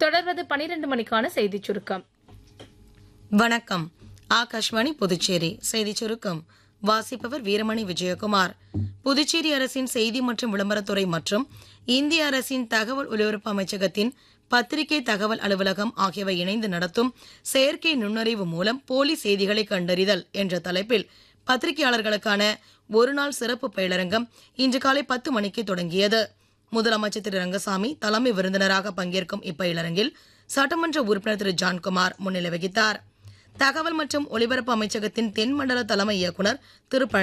தொடர்வது பனிரெண்டு மணிக்கான செய்திச் சுருக்கம் வணக்கம் ஆகாஷ்வாணி புதுச்சேரி செய்திச் சுருக்கம் வாசிப்பவர் வீரமணி விஜயகுமார் புதுச்சேரி அரசின் செய்தி மற்றும் விளம்பரத்துறை மற்றும் இந்திய அரசின் தகவல் ஒலிபரப்பு அமைச்சகத்தின் பத்திரிகை தகவல் அலுவலகம் ஆகியவை இணைந்து நடத்தும் செயற்கை நுண்ணறிவு மூலம் போலி செய்திகளை கண்டறிதல் என்ற தலைப்பில் பத்திரிகையாளர்களுக்கான ஒருநாள் சிறப்பு பயிலரங்கம் இன்று காலை பத்து மணிக்கு தொடங்கியது முதலமைச்சர் திரு ரங்கசாமி தலைமை விருந்தினராக பங்கேற்கும் இப்பயிலரங்கில் சட்டமன்ற உறுப்பினர் திரு ஜான்குமார் முன்னிலை வகித்தார் தகவல் மற்றும் ஒலிபரப்பு அமைச்சகத்தின் தென்மண்டல தலைமை இயக்குனர் திரு பழ